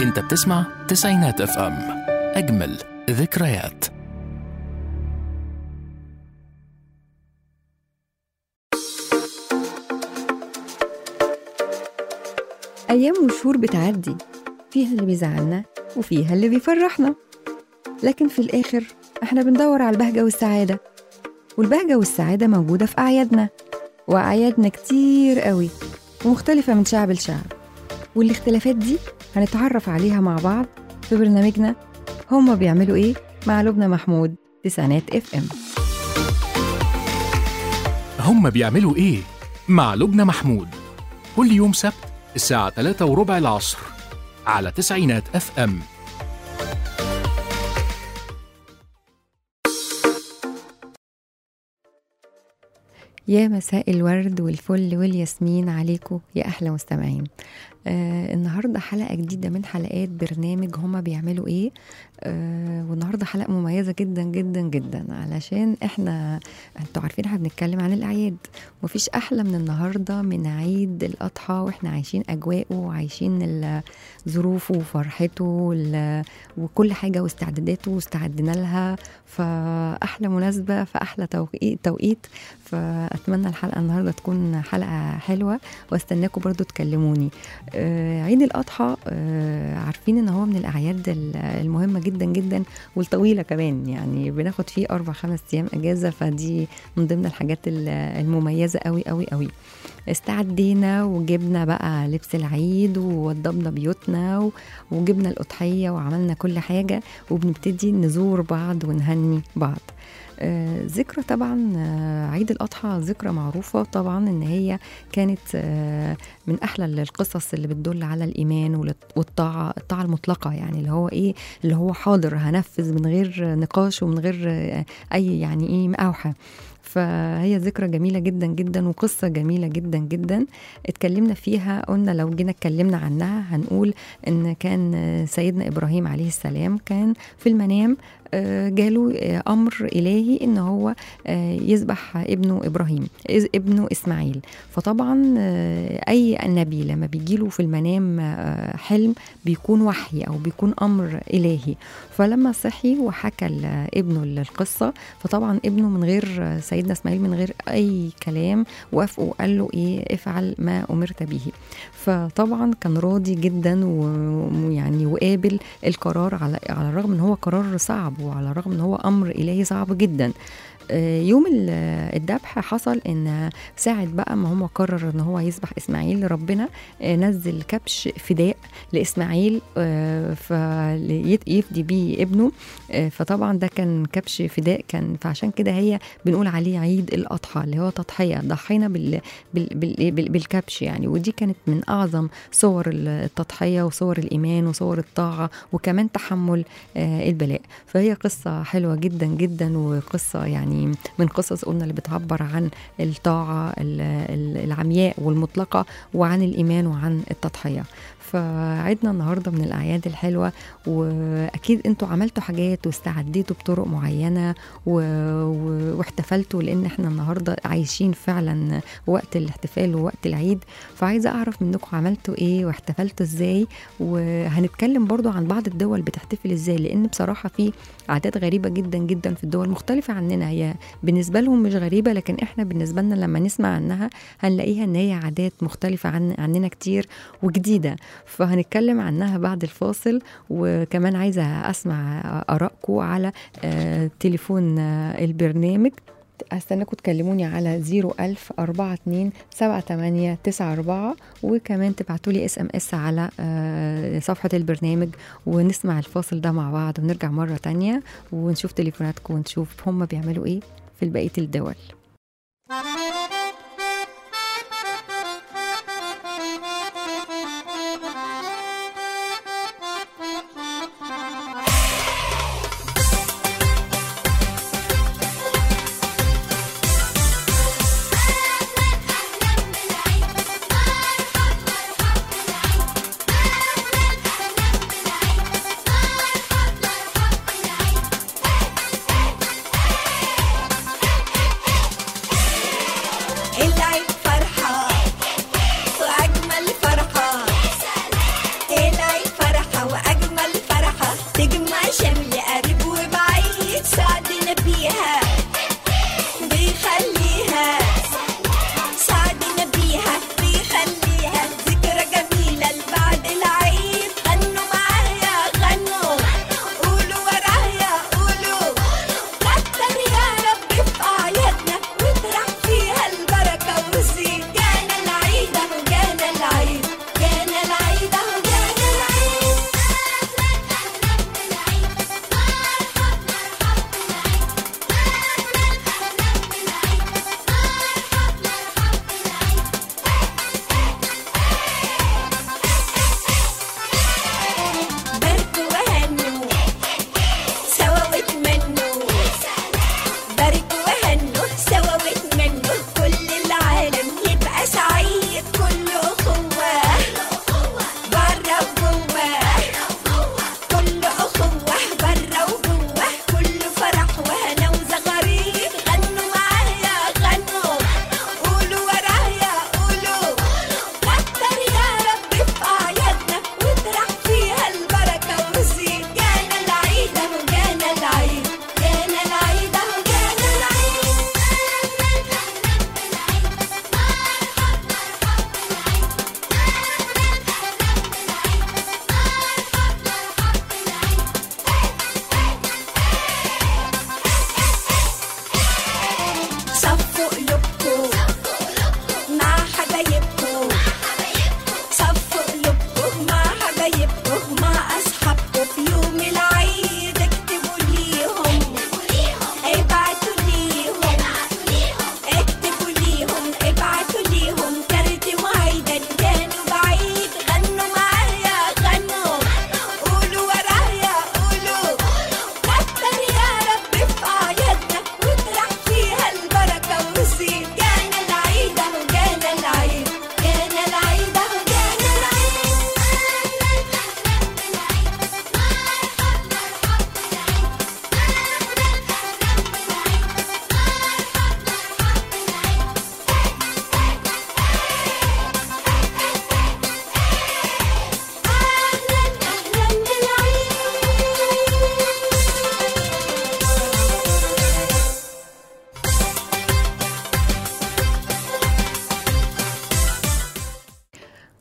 انت بتسمع تسعينات اف ام اجمل ذكريات أيام وشهور بتعدي فيها اللي بيزعلنا وفيها اللي بيفرحنا لكن في الآخر إحنا بندور على البهجة والسعادة والبهجة والسعادة موجودة في أعيادنا وأعيادنا كتير قوي ومختلفة من شعب لشعب والاختلافات دي هنتعرف عليها مع بعض في برنامجنا هما بيعملوا إيه مع لبنى محمود تسعينات اف ام هم بيعملوا ايه مع لبنى محمود كل يوم سبت الساعة 3 وربع العصر على تسعينات اف ام يا مساء الورد والفل والياسمين عليكم يا احلى مستمعين آه النهارده حلقه جديده من حلقات برنامج هما بيعملوا ايه آه والنهارده حلقه مميزه جدا جدا جدا علشان احنا انتوا عارفين احنا بنتكلم عن الاعياد ومفيش احلى من النهارده من عيد الاضحى واحنا عايشين اجواءه وعايشين ال- ظروفه وفرحته وال- وكل حاجه واستعداداته واستعدنا لها فاحلى مناسبه فاحلى توقيت توقيت فاتمنى الحلقه النهارده تكون حلقه حلوه واستناكم برضو تكلموني آه، عيد الاضحى آه، عارفين ان هو من الاعياد ال- المهمه جدا جدا والطويله كمان يعني بناخد فيه اربع خمس ايام اجازه فدي من ضمن الحاجات ال- المميزه قوي قوي قوي استعدينا وجبنا بقى لبس العيد ووضبنا بيوتنا و- وجبنا الأضحية وعملنا كل حاجة وبنبتدي نزور بعض ونهني بعض آه، ذكرى طبعا آه، عيد الأضحى ذكرى معروفة طبعا إن هي كانت آه، من أحلى القصص اللي بتدل على الإيمان والط- والطاعة الطاعة المطلقة يعني اللي هو إيه اللي هو حاضر هنفذ من غير نقاش ومن غير آه، أي يعني إيه مقاوحة فهي ذكرى جميلة جدا جدا وقصة جميلة جدا جدا اتكلمنا فيها قلنا لو جينا اتكلمنا عنها هنقول ان كان سيدنا ابراهيم عليه السلام كان في المنام آه، جاله آه، امر الهي ان هو آه، يذبح ابنه ابراهيم إز- ابنه اسماعيل فطبعا آه، اي نبي لما بيجيله في المنام آه، حلم بيكون وحي او بيكون امر الهي فلما صحي وحكى لابنه القصه فطبعا ابنه من غير سيدنا اسماعيل من غير اي كلام وافق وقال له ايه افعل ما امرت به فطبعا كان راضي جدا و- ويعني وقابل القرار على على الرغم ان هو قرار صعب وعلى الرغم ان هو امر الهي صعب جدا آه، يوم ال- الذبح حصل ان ساعة بقى ما هو قرر ان هو يذبح اسماعيل ربنا آه، نزل كبش فداء لاسماعيل فيفدي بيه ابنه آه، فطبعا ده كان كبش فداء كان فعشان كده هي بنقول عليه عيد الاضحى اللي هو تضحيه ضحينا بال بال بال بال بالكبش يعني ودي كانت من اعظم صور التضحيه وصور الايمان وصور الطاعه وكمان تحمل آه، البلاء فهي قصه حلوه جدا جدا وقصه يعني من قصص قلنا اللي بتعبر عن الطاعه ال- ال- العمياء والمطلقه وعن الايمان وعن التضحيه فعيدنا النهارده من الاعياد الحلوه واكيد انتوا عملتوا حاجات واستعديتوا بطرق معينه و... و... واحتفلتوا لان احنا النهارده عايشين فعلا وقت الاحتفال ووقت العيد فعايزه اعرف منكم عملتوا ايه واحتفلتوا ازاي وهنتكلم برضو عن بعض الدول بتحتفل ازاي لان بصراحه في عادات غريبه جدا جدا في الدول مختلفه عننا هي بالنسبه لهم مش غريبه لكن احنا بالنسبه لنا لما نسمع عنها هنلاقيها ان هي عادات مختلفه عن عننا كتير وجديده فهنتكلم عنها بعد الفاصل وكمان عايزه اسمع ارائكم على آه، تليفون آه، البرنامج استناكم تكلموني على 01000 42 78 94 وكمان تبعتوا لي اس ام اس على آه، صفحه البرنامج ونسمع الفاصل ده مع بعض ونرجع مره تانية ونشوف تليفوناتكم ونشوف هم بيعملوا ايه في بقيه الدول Hey!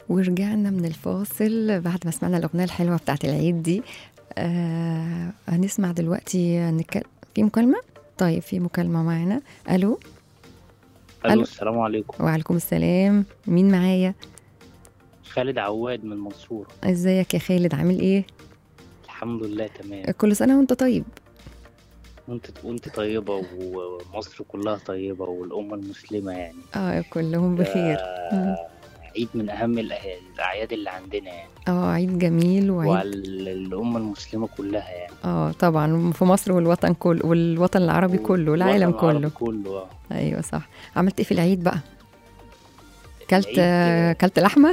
ورجعنا من الفاصل بعد ما سمعنا الأغنية الحلوة بتاعت العيد دي آه هنسمع دلوقتي نك... في مكالمة؟ طيب في مكالمة معنا ألو ألو. الو السلام عليكم وعليكم السلام مين معايا؟ خالد عواد من المنصورة ازيك يا خالد عامل ايه؟ الحمد لله تمام كل سنة وانت طيب وانت وانت طيبة ومصر كلها طيبة والأمة المسلمة يعني اه كلهم بخير مم. آه، عيد من أهم الأ- الأعياد اللي عندنا يعني اه عيد جميل وعيد وعلى الأمة المسلمة كلها يعني اه طبعا في مصر والوطن كله والوطن العربي كله والعالم والوطن العربي كله كله آه. ايوه صح عملت ايه في العيد بقى؟ كلت العيد- كلت لحمة؟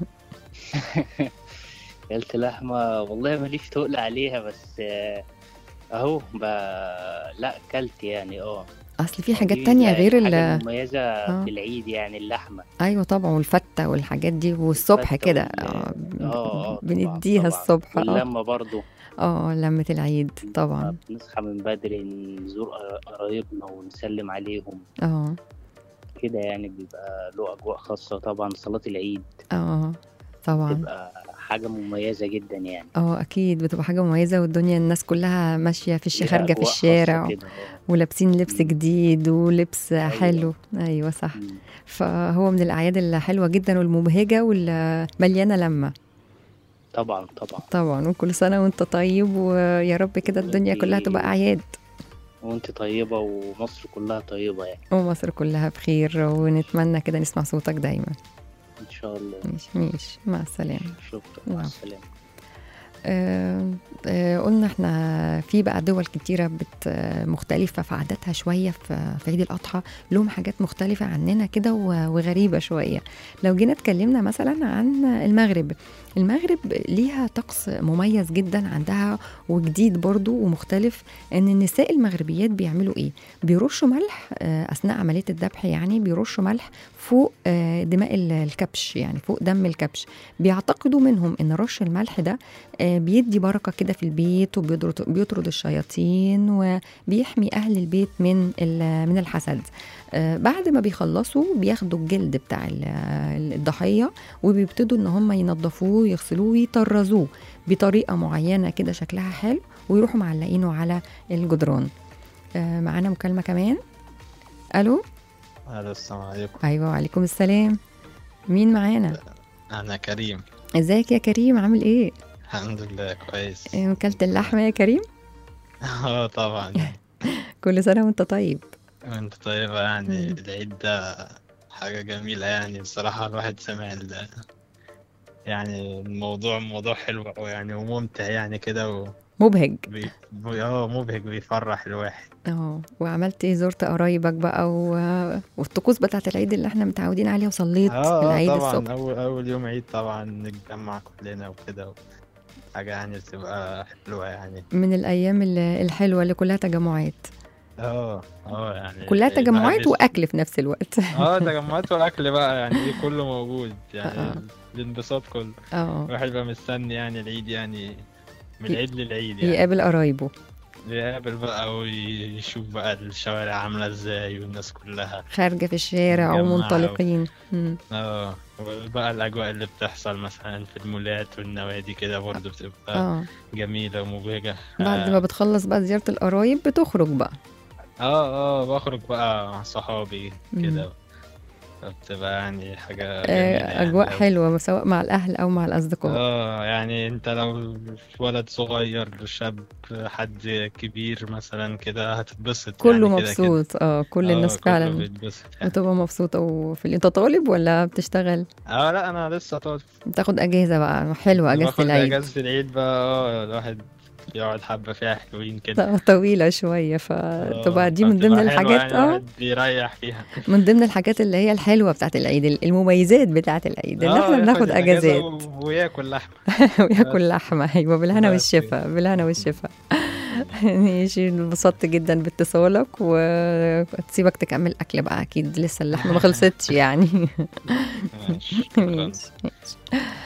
كلت لحمة والله ماليش تقل عليها بس آه، أهو ب... لا كلت يعني اه اصل في حاجات دي تانية غير ال الحاجة المميزة آه. في العيد يعني اللحمة ايوه طبعا والفتة والحاجات دي والصبح الفتة كده وال- آه، اه اه طبعاً، بنديها طبعاً. الصبح اه واللمة برضو اه لمة العيد طبعا بنصحى من بدري نزور قرايبنا ونسلم عليهم اه كده يعني بيبقى له أجواء خاصة طبعا صلاة العيد اه طبعا بتبقى حاجة مميزة جدا يعني اه اكيد بتبقى حاجة مميزة والدنيا الناس كلها ماشية في الش- ليها خارجة في أجواء خاصة الشارع كده، آه. ولابسين لبس مم. جديد ولبس حلو ايوه صح مم. فهو من الاعياد الحلوة جدا والمبهجة والمليانة لمة طبعا طبعا طبعا وكل سنة وانت طيب ويا رب كده الدنيا كلها تبقى أعياد وانت طيبة ومصر كلها طيبة يعني ومصر كلها بخير ونتمنى كده نسمع صوتك دايما إن شاء الله ماشي ماشي مع السلامة شكرا مع نعم. السلامة آه آه قلنا احنا في بقى دول كتيرة بت آه، مختلفة في عاداتها شوية في في عيد الأضحى لهم حاجات مختلفة عننا كده و- وغريبة شوية لو جينا اتكلمنا مثلا عن المغرب المغرب ليها طقس مميز جدا عندها وجديد برضو ومختلف ان النساء المغربيات بيعملوا ايه بيرشوا ملح آه، اثناء عمليه الذبح يعني بيرشوا ملح فوق آه، دماء ال- الكبش يعني فوق دم الكبش بيعتقدوا منهم ان رش الملح ده آه، بيدي بركه كده في البيت وبيطرد بيطرد الشياطين وبيحمي اهل البيت من ال- من الحسد آه، بعد ما بيخلصوا بياخدوا الجلد بتاع ال- الضحيه وبيبتدوا ان هم ينظفوه ويغسلوه ويطرزوه بطريقه معينه كده شكلها حلو ويروحوا معلقينه على الجدران آه، معانا مكالمه كمان الو الو السلام عليكم ايوه وعليكم السلام مين معانا انا كريم ازيك يا كريم عامل ايه الحمد لله كويس آه، اكلت اللحمه يا كريم اه طبعا كل سنه وانت طيب وانت طيبة يعني مم. العيد ده حاجة جميلة يعني بصراحة الواحد سمع ال- يعني الموضوع موضوع حلو أوي يعني وممتع يعني كده و مبهج بي... بي- اه مبهج بيفرح الواحد اه وعملت ايه زرت قرايبك بقى و... والطقوس بتاعت العيد اللي احنا متعودين عليها وصليت اه العيد اه طبعا الصبح أول أول يوم عيد طبعا نتجمع كلنا وكده و... حاجة يعني بتبقى حلوة يعني من الايام ال- الحلوه اللي كلها تجمعات اه اه يعني كلها الواحد تجمعات بيس- واكل في نفس الوقت اه تجمعات والاكل بقى يعني ايه كله موجود آه. يعني الانبساط كله اه الواحد بقى مستني يعني العيد يعني من ي- العيد للعيد يعني يقابل قرايبه يقابل بقى ويشوف بقى الشوارع عاملة ازاي والناس كلها خارجه في الشارع متجمعة ومنطلقين مم. اه وبقى الأجواء اللي بتحصل مثلا في المولات والنوادي كده برضه بتبقى اه جميلة ومبهجة بعد ما بتخلص بقى زياره القرايب بتخرج بقى اه اه بخرج بقى مع صحابي مم. كده بتبقى يعني حاجة آه، جميلة يعني اجواء أوي. حلوه سواء مع الاهل او مع الاصدقاء اه يعني انت لو ولد صغير شاب حد كبير مثلا كده هتتبسط كله يعني كده كده. مبسوط اه كل آه، الناس كله فعلا بيتبسط يعني. بتبقى مبسوطه وفي انت طالب ولا بتشتغل اه لا انا لسه طالب بتاخد اجازه بقى حلوه اجازه باخد العيد اجازة العيد بقى اه الواحد يقعد حبة فيها حلوين كده طويلة شوية آه، فتبقى دي من فبتبقى ضمن حلوة الحاجات يعني اه الواحد بيريح فيها من ضمن الحاجات اللي هي الحلوة بتاعت العيد المميزات بتاعت العيد ان آه، احنا ياخد بناخد الأجازة اجازات و- وياكل لحمة وياكل لحمة ايوه بالهنا بس والشفا بالهنا والشفا ماشي انبسطت جدا باتصالك وتسيبك تكمل اكل بقى اكيد لسه اللحمة ما خلصتش يعني ماشي شكراً. ماشي ماشي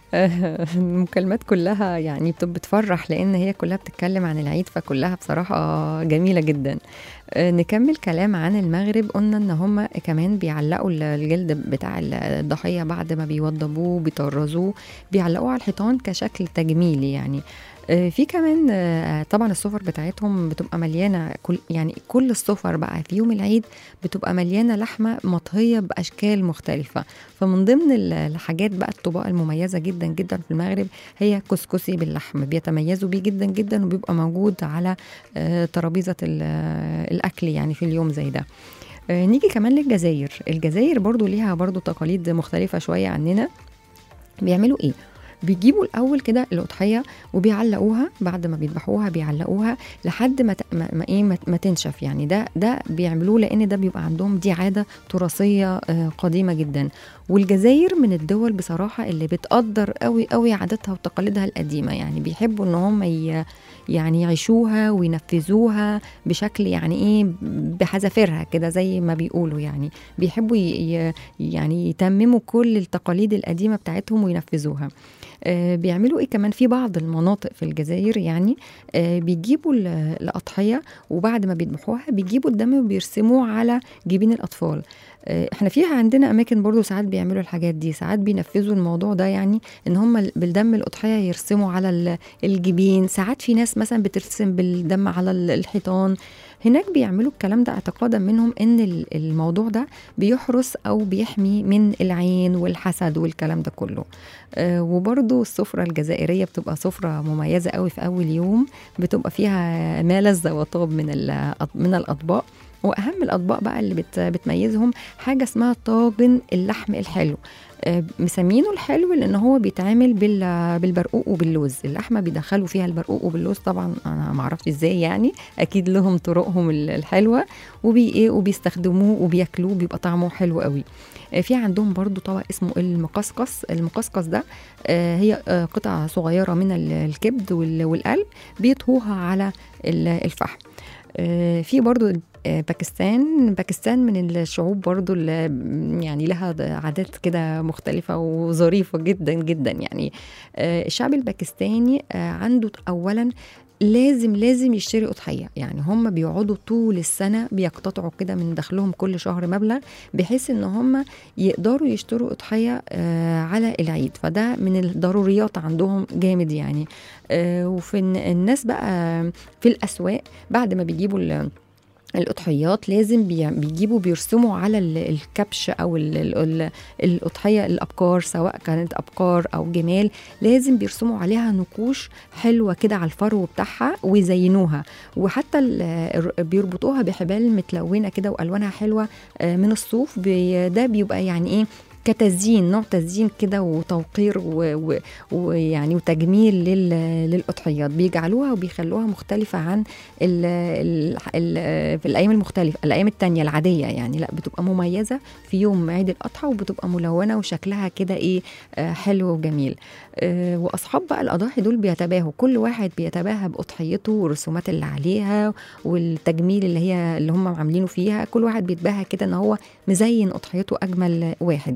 آه، المكالمات كلها يعني بتبقى بتفرح لان هي كلها بتتكلم عن العيد فكلها بصراحه جميله جدا آه، نكمل كلام عن المغرب قلنا ان هم كمان بيعلقوا ال- الجلد بتاع الضحيه بعد ما بيوضبوه بيطرزوه بيعلقوه على الحيطان كشكل تجميلي يعني آه، في كمان آه، طبعا السفر بتاعتهم بتبقى مليانه كل يعني كل السفر بقى في يوم العيد بتبقى مليانه لحمه مطهيه باشكال مختلفه فمن ضمن ال- الحاجات بقى الطباق المميزه جدا جدا في المغرب هي كسكسي باللحم بيتميزوا بيه جدا جدا وبيبقى موجود على آه، ترابيزه ال- آه، الاكل يعني في اليوم زي ده آه، نيجي كمان للجزائر الجزائر برضو ليها برضو تقاليد مختلفه شويه عننا بيعملوا ايه بيجيبوا الاول كده الاضحيه وبيعلقوها بعد ما بيذبحوها بيعلقوها لحد ما ت- ما, ما ايه ما, ما تنشف يعني ده ده بيعملوه لان ده بيبقى عندهم دي عاده تراثيه آه، قديمه جدا والجزائر من الدول بصراحه اللي بتقدر قوي قوي عاداتها وتقاليدها القديمه يعني بيحبوا ان هم ي- يعني يعيشوها وينفذوها بشكل يعني ايه بحذافيرها كده زي ما بيقولوا يعني بيحبوا ي- ي- يعني يتمموا كل التقاليد القديمه بتاعتهم وينفذوها آه، بيعملوا ايه كمان في بعض المناطق في الجزائر يعني آه، بيجيبوا ال- الاضحيه وبعد ما بيذبحوها بيجيبوا الدم وبيرسموه على جبين الاطفال آه، احنا فيها عندنا اماكن برضو ساعات بيعملوا الحاجات دي ساعات بينفذوا الموضوع ده يعني ان هم بالدم الاضحيه يرسموا على ال- الجبين ساعات في ناس مثلا بترسم بالدم على ال- الحيطان هناك بيعملوا الكلام ده اعتقادا منهم ان ال- الموضوع ده بيحرس او بيحمي من العين والحسد والكلام ده كله آه، وبرضو السفرة الجزائرية بتبقى سفرة مميزة قوي في أول يوم بتبقى فيها ما لذ وطاب من الأط- من الأطباق وأهم الأطباق بقى اللي بت بتميزهم حاجة اسمها طاجن اللحم الحلو آه، مسمينه الحلو لان هو بيتعمل بال- بالبرقوق وباللوز اللحمه بيدخلوا فيها البرقوق وباللوز طبعا انا ما اعرفش ازاي يعني اكيد لهم طرقهم ال- الحلوه وبي ايه وبيستخدموه وبياكلوه بيبقى طعمه حلو قوي آه، في عندهم برضو طبق اسمه المقصقص المقصقص ده آه، هي آه، قطع صغيره من ال- الكبد وال- والقلب بيطهوها على ال- الفحم آه، في برضو آه، باكستان باكستان من الشعوب برضو اللي يعني لها عادات كده مختلفة وظريفة جدا جدا يعني آه، الشعب الباكستاني آه، عنده أولا لازم لازم يشتري أضحية يعني هم بيقعدوا طول السنة بيقتطعوا كده من دخلهم كل شهر مبلغ بحيث ان هم يقدروا يشتروا أضحية آه، على العيد فده من الضروريات عندهم جامد يعني آه، وفي الن- الناس بقى في الأسواق بعد ما بيجيبوا ال- الأضحيات لازم بي- بيجيبوا بيرسموا على ال- الكبش أو ال- ال- ال- الأضحية الأبقار سواء كانت أبقار أو جمال لازم بيرسموا عليها نقوش حلوة كده على الفرو بتاعها ويزينوها وحتى ال- الر- بيربطوها بحبال متلونة كده وألوانها حلوة آه، من الصوف بي- ده بيبقى يعني إيه كتزيين نوع تزيين كده وتوقير و- و- ويعني وتجميل لل- للأضحيات بيجعلوها وبيخلوها مختلفة عن ال ال ال في الأيام المختلفة الأيام التانية العادية يعني لا بتبقى مميزة في يوم عيد الأضحى وبتبقى ملونة وشكلها كده إيه آه، حلو وجميل آه، وأصحاب بقى الأضاحي دول بيتباهوا كل واحد بيتباهى بأضحيته والرسومات اللي عليها والتجميل اللي هي اللي هم عاملينه فيها كل واحد بيتباهى كده ان هو مزين اضحيته اجمل واحد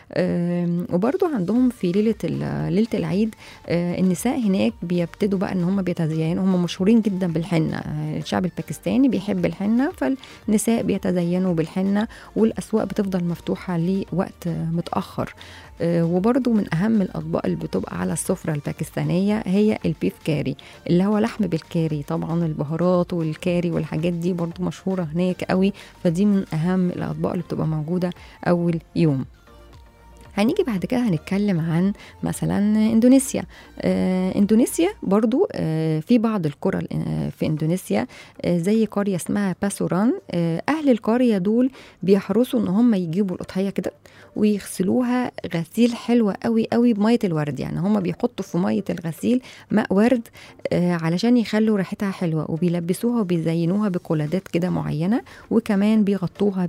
آم، وبرضو عندهم في ليله ال- ليله العيد آه، النساء هناك بيبتدوا بقى ان هم بيتزينوا هم مشهورين جدا بالحنه آه، الشعب الباكستاني بيحب الحنه فالنساء بيتزينوا بالحنه والاسواق بتفضل مفتوحه لوقت آه، متاخر آه، وبرضو من اهم الاطباق اللي بتبقى على السفره الباكستانيه هي البيف كاري اللي هو لحم بالكاري طبعا البهارات والكاري والحاجات دي برضو مشهوره هناك قوي فدي من اهم الاطباق اللي بتبقى موجوده اول يوم هنيجي بعد كده هنتكلم عن مثلا اندونيسيا آه اندونيسيا برضو آه في بعض القرى آه في اندونيسيا آه زي قريه اسمها باسوران آه اهل القريه دول بيحرصوا ان هم يجيبوا الاضحيه كده ويغسلوها غسيل حلوة قوي قوي بمية الورد يعني هم بيحطوا في مية الغسيل ماء ورد آه علشان يخلوا ريحتها حلوة وبيلبسوها وبيزينوها بقلادات كده معينة وكمان بيغطوها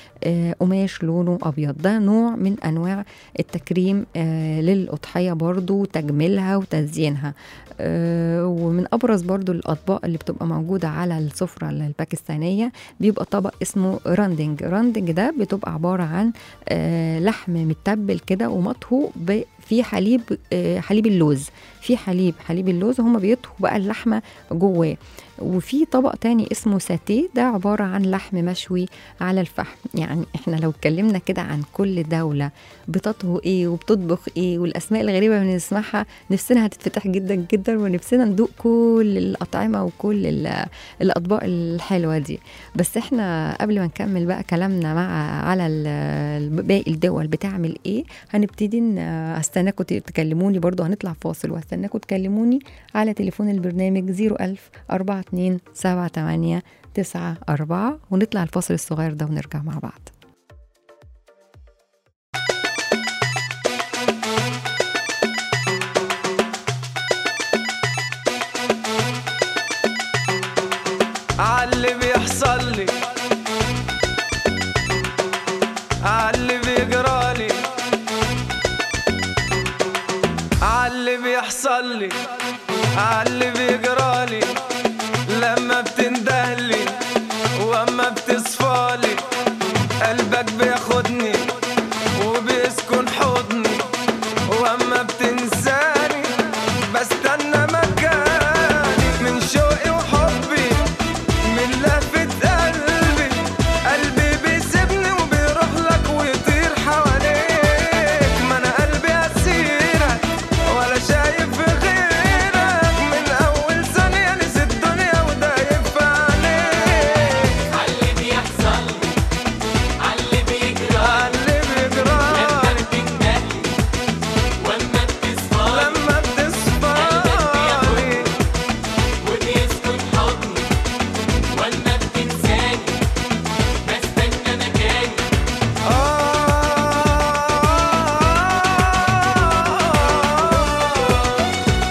بقماش لونه أبيض ده نوع من أنواع التكريم آه للأضحية برضو تجميلها وتزيينها آه ومن أبرز برضو الأطباق اللي بتبقى موجودة على السفرة الباكستانية بيبقى طبق اسمه راندنج راندنج ده بتبقى عبارة عن آه لحم متبل كده ومطهو ب- في حليب آه، حليب اللوز في حليب حليب اللوز هم بيطهوا بقى اللحمه جواه وفي طبق تاني اسمه ساتيه ده عبارة عن لحم مشوي على الفحم يعني احنا لو اتكلمنا كده عن كل دولة بتطهو ايه وبتطبخ ايه والاسماء الغريبة اللي بنسمعها نفسنا هتتفتح جدا جدا ونفسنا ندوق كل الأطعمة وكل ال- الأطباق الحلوة دي بس احنا قبل ما نكمل بقى كلامنا مع على ال- باقي الدول بتعمل ايه هنبتدي ن- هستناكم ت- تكلموني برضو هنطلع فاصل وهستناكم تكلموني على تليفون البرنامج 01000 42 78 9 4 ونطلع الفاصل الصغير ده ونرجع مع بعض عاللي بيحصل لي عاللي بيجرالي عاللي بيحصل لي عاللي بيجرالي لما بتندهلي واما بتصفالي قلبك بياخدني وبيسكن حضني واما بتنساني بستنى مكاني من شوقي وحبي من لفة قلبي قلبي بيسيبني وبيروح لك ويطير حواليك ما انا قلبي اسيرك ولا شايف غيرك من اول ثانية نسي الدنيا ودايب في عينيك عاللي بيحصل عاللي بيجرى عاللي بيجرالي لما بتندهلي واما بتصفى لما بتصفالي وبيسكن حضني واما بتنساني بستنى مكاني آه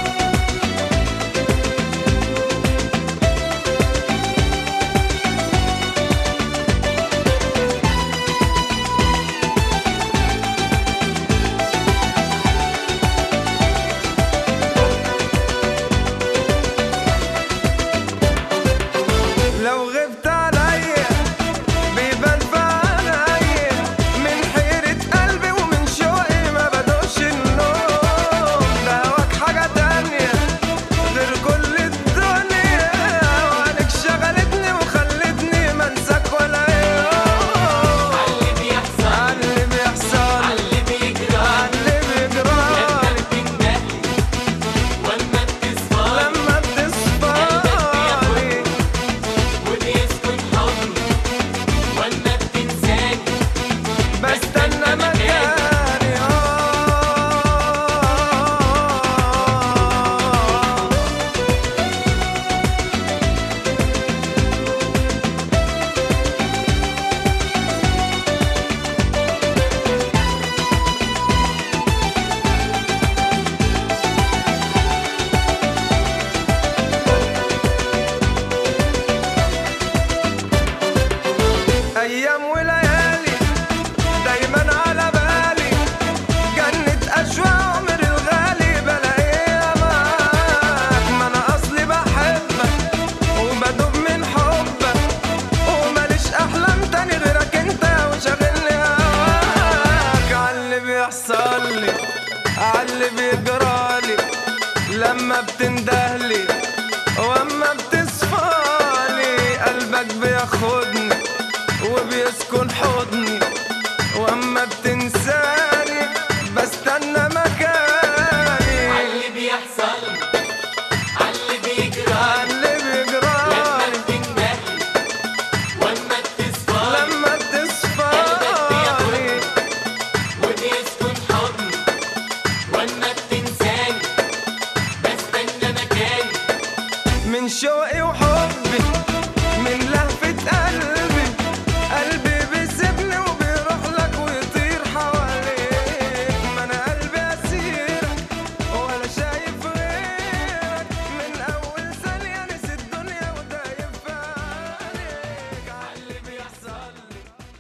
لو غبت عليا بيبان في عينيا من حيرة قلبي ومن شوقي ما بدوش النوم ده هواك حاجة تانية غير كل الدنيا وعينك شغلتني وخلتني منساك ولا يوم عاللي بيحصل عاللي بيحصل عاللي بيجرى عاللي لما بيجرالي بتندهلي واما بتصفى لما بتصفالي وبيسكن حضني واما بتنساني بستنى مكاني آه أيام وليالي دايما على بالي جنة أشواق عمر الغالي بلاقيها معاك ما أنا أصلي بحبك وبدوب من حبك وماليش أحلام تاني غيرك أنت وشاغلني هواك عاللي بيحصل لي عاللي بيجرالي لما بتندهلي واما بتصفالي قلبك بياخدني وبيسكن حضني واما بتنساني بستنى مكاني عاللي بيحصل عاللي بيجرى عاللي لما بيجرالي بتندهلي واما بتصفى لما بتصفالي وبيسكن حضني واما بتنساني بستنى مكاني من شوقي وحبي من لهفة قلبي قلبي بيسيبني وبيروح لك ويطير حواليك ما انا قلبي اسيرك ولا شايف غيرك من اول ثانية نسي الدنيا ودايب في عينيك عاللي بيحصل لي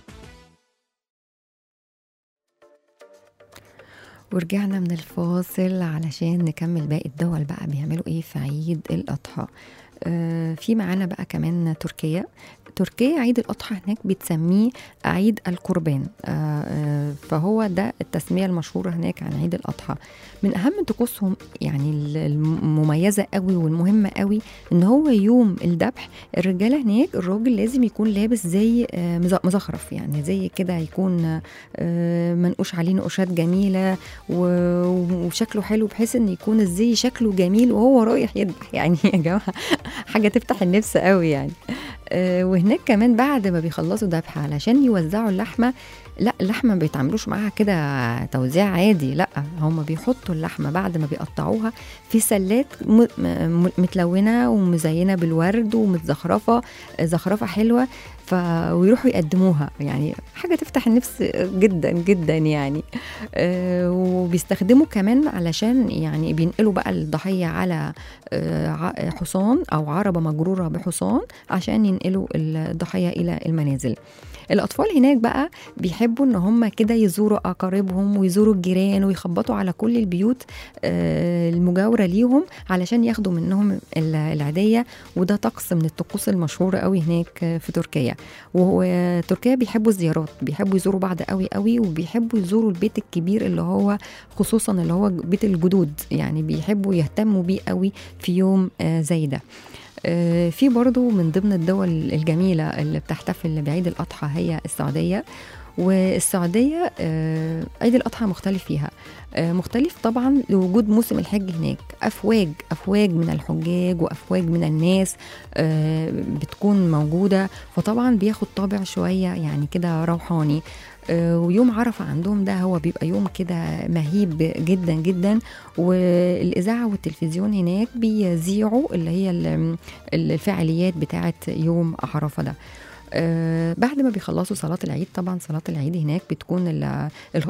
ورجعنا من الفاصل علشان نكمل باقي الدول بقى بيعملوا ايه في عيد الأضحى آه، في معانا بقى كمان تركيا تركيا عيد الأضحى هناك بتسميه عيد القربان آه، آه، فهو ده التسمية المشهورة هناك عن عيد الأضحى من أهم طقوسهم يعني ال- المميزة قوي والمهمة قوي إن هو يوم الذبح الرجالة هناك الراجل لازم يكون لابس زي آه، مز- مزخرف يعني زي كده يكون آه، منقوش عليه نقوشات جميلة و- وشكله حلو بحيث إن يكون الزي شكله جميل وهو رايح يذبح يعني يا جماعة حاجة تفتح النفس قوي يعني آه، وهناك كمان بعد ما بيخلصوا ذبح علشان يوزعوا اللحمه لا اللحمه ما بيتعاملوش معاها كده توزيع عادي لا هم بيحطوا اللحمه بعد ما بيقطعوها في سلات م- م- متلونه ومزينه بالورد ومتزخرفه آه، زخرفه حلوه ف ويروحوا يقدموها يعني حاجه تفتح النفس جدا جدا يعني آه، وبيستخدموا كمان علشان يعني بينقلوا بقى الضحيه على آه، ع- حصان او عربه مجروره بحصان عشان ينقلوا الضحيه الى المنازل الاطفال هناك بقى بيحبوا ان هم كده يزوروا اقاربهم ويزوروا الجيران ويخبطوا على كل البيوت آه، المجاوره ليهم علشان ياخدوا منهم ال- العيديه وده طقس من الطقوس المشهوره قوي هناك آه، في تركيا وتركيا بيحبوا الزيارات بيحبوا يزوروا بعض قوي قوي وبيحبوا يزوروا البيت الكبير اللي هو خصوصا اللي هو بيت الجدود يعني بيحبوا يهتموا بيه قوي في يوم آه، زي ده آه، في برضو من ضمن الدول الجميلة اللي بتحتفل بعيد الأضحى هي السعودية والسعودية آه، عيد الأضحى مختلف فيها آه، مختلف طبعا لوجود موسم الحج هناك أفواج أفواج من الحجاج وأفواج من الناس آه، بتكون موجودة فطبعا بياخد طابع شوية يعني كده روحاني آه، ويوم عرفة عندهم ده هو بيبقى يوم كده مهيب جدا جدا والإذاعة والتلفزيون هناك بيذيعوا اللي هي ال- الفعاليات بتاعة يوم عرفة ده آه، بعد ما بيخلصوا صلاة العيد طبعا صلاة العيد هناك بتكون ال- ال-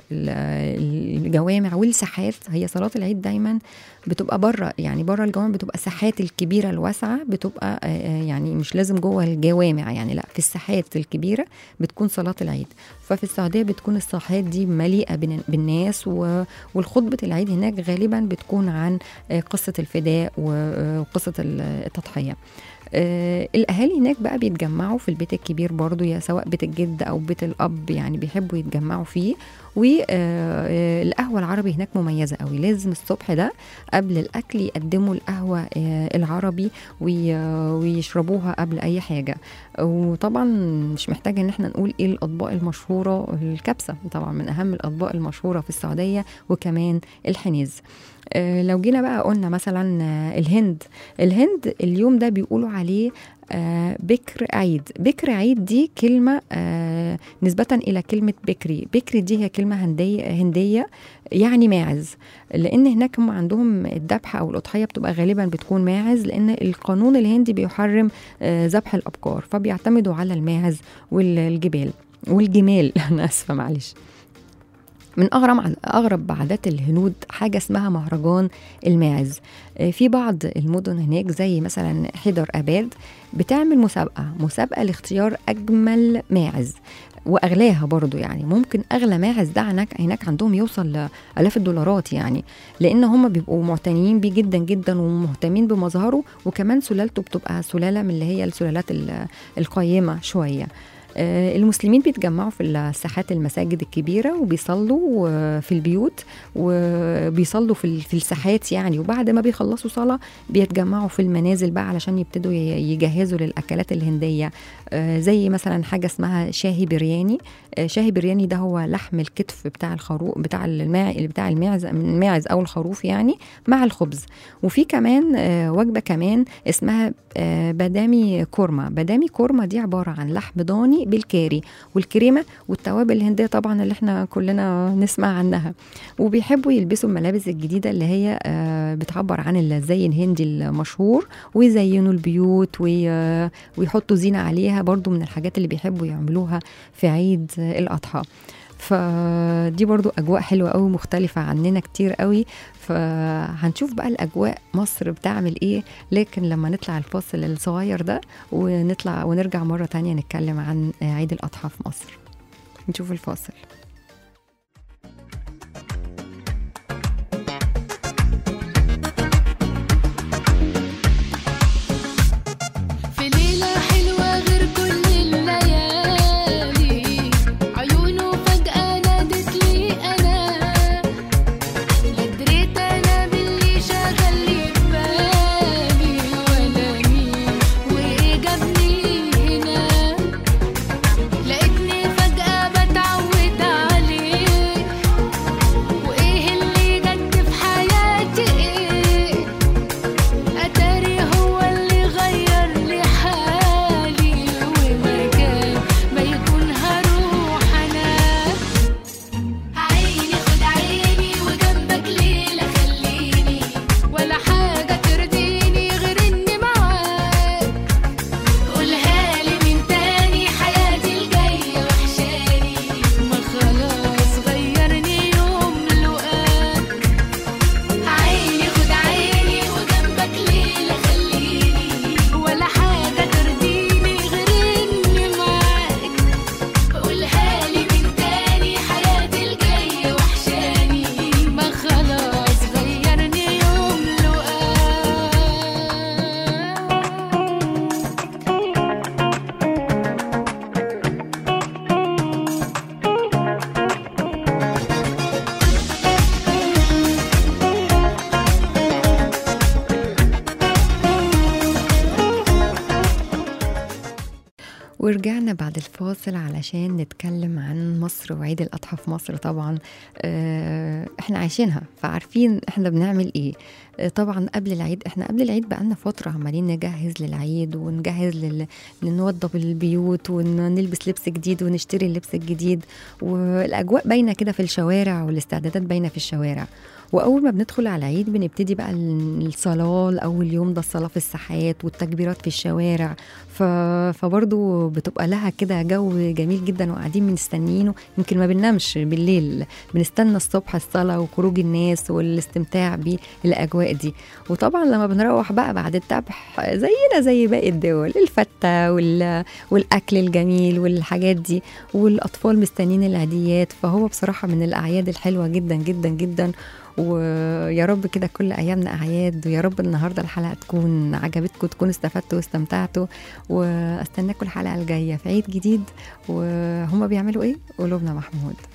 ال- الجوامع والساحات هي صلاة العيد دايما بتبقى بره يعني بره الجوامع بتبقى الساحات الكبيرة الواسعة بتبقى آه، آه، يعني مش لازم جوه الجوامع يعني لا في الساحات الكبيرة بتكون صلاة العيد ففي السعودية بتكون الساحات دي مليئة بن- بالناس و- والخطبة العيد هناك غالبا بتكون عن آه، قصة الفداء و- وقصة ال- التضحية آه، الاهالي هناك بقى بيتجمعوا في البيت الكبير برضو يا سواء بيت الجد او بيت الاب يعني بيحبوا يتجمعوا فيه والقهوه العربي هناك مميزه قوي لازم الصبح ده قبل الاكل يقدموا القهوه آه، العربي وي- ويشربوها قبل اي حاجه وطبعا مش محتاجه ان احنا نقول ايه الاطباق المشهوره الكبسه طبعا من اهم الاطباق المشهوره في السعوديه وكمان الحنيز آه، لو جينا بقى قلنا مثلا آه، الهند الهند اليوم ده بيقولوا عليه آه، بكر عيد بكر عيد دي كلمة آه، نسبة إلى كلمة بكري بكري دي هي كلمة هندية, هندية يعني ماعز لأن هناك هم عندهم الذبح أو الأضحية بتبقى غالبا بتكون ماعز لأن القانون الهندي بيحرم آه، ذبح الأبقار فبيعتمدوا على الماعز والجبال والجمال أنا آسفة معلش من أغرب أغرب عادات الهنود حاجة اسمها مهرجان الماعز آه، في بعض المدن هناك زي مثلا حيدر أباد بتعمل مسابقة مسابقة لاختيار أجمل ماعز واغلاها برضو يعني ممكن اغلى ماعز ده هناك هناك عندهم يوصل لالاف الدولارات يعني لان هم بيبقوا معتنيين بيه جدا جدا ومهتمين بمظهره وكمان سلالته بتبقى سلاله من اللي هي السلالات ال- القيمه شويه آه، المسلمين بيتجمعوا في الساحات المساجد الكبيره وبيصلوا آه، في البيوت وبيصلوا في ال- في الساحات يعني وبعد ما بيخلصوا صلاه بيتجمعوا في المنازل بقى علشان يبتدوا ي- يجهزوا للاكلات الهنديه آه، زي مثلا حاجه اسمها شاهي برياني آه، شاهي برياني ده هو لحم الكتف بتاع الخروف بتاع الماع بتاع الماعز الماعز او الخروف يعني مع الخبز وفي كمان آه، وجبه كمان اسمها آه، بادامي كورما بادامي كورما دي عباره عن لحم ضاني بالكاري والكريمه والتوابل الهنديه طبعا اللي احنا كلنا نسمع عنها وبيحبوا يلبسوا الملابس الجديده اللي هي آه، بتعبر عن الزي الهندي المشهور ويزينوا البيوت وي- ويحطوا زينه عليها برضو من الحاجات اللي بيحبوا يعملوها في عيد الأضحى فدي برضو أجواء حلوة قوي مختلفة عننا كتير قوي فهنشوف بقى الأجواء مصر بتعمل إيه لكن لما نطلع الفاصل الصغير ده ونطلع ونرجع مرة تانية نتكلم عن عيد الأضحى في مصر نشوف الفاصل في ليلة حلوة غير كل ورجعنا بعد الفاصل علشان نتكلم عن مصر وعيد الأضحى في مصر طبعا آه، احنا عايشينها فعارفين احنا بنعمل ايه آه، طبعا قبل العيد احنا قبل العيد بقالنا فترة عمالين نجهز للعيد ونجهز لل... نوضب البيوت ونلبس لبس جديد ونشتري اللبس الجديد والأجواء باينة كده في الشوارع والاستعدادات باينة في الشوارع واول ما بندخل على العيد بنبتدي بقى الصلاه اول يوم ده الصلاه في الساحات والتكبيرات في الشوارع ف... فبرضه بتبقى لها كده جو جميل جدا وقاعدين مستنيينه يمكن ما بننامش بالليل بنستنى الصبح الصلاه وخروج الناس والاستمتاع بالاجواء دي وطبعا لما بنروح بقى بعد الذبح زينا زي باقي الدول الفته وال... والاكل الجميل والحاجات دي والاطفال مستنيين العيديات فهو بصراحه من الاعياد الحلوه جدا جدا جدا ويا رب كده كل ايامنا اعياد ويا رب النهارده الحلقه تكون عجبتكم تكونوا استفدتوا واستمتعتوا واستناكم الحلقه الجايه في عيد جديد وهما بيعملوا ايه قلوبنا محمود